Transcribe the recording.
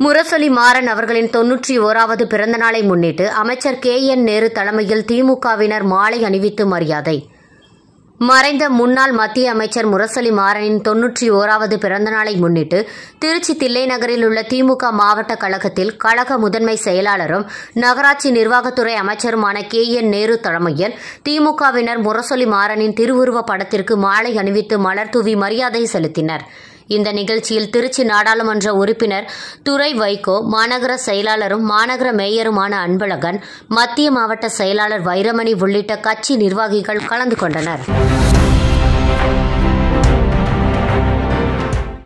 முரசொலி மாறன் அவர்களின் தொன்னூற்றி ஓராவது பிறந்தநாளை முன்னிட்டு அமைச்சர் கே என் நேரு தலைமையில் திமுகவினர் மாலை அணிவித்து மரியாதை மறைந்த முன்னாள் மத்திய அமைச்சர் முரசொலி மாறனின் தொன்னூற்றி ஓராவது பிறந்தநாளை முன்னிட்டு திருச்சி தில்லை நகரில் உள்ள திமுக மாவட்ட கழகத்தில் கழக முதன்மை செயலாளரும் நகராட்சி நிர்வாகத்துறை அமைச்சருமான கே என் நேரு தலைமையில் திமுகவினர் முரசொலி மாறனின் திருவுருவப் படத்திற்கு மாலை அணிவித்து மலர் தூவி மரியாதை செலுத்தினர் இந்த நிகழ்ச்சியில் திருச்சி நாடாளுமன்ற உறுப்பினர் துரை வைகோ மாநகர செயலாளரும் மாநகர மேயருமான அன்பழகன் மத்திய மாவட்ட செயலாளர் வைரமணி உள்ளிட்ட கட்சி நிர்வாகிகள் கலந்து கொண்டனர்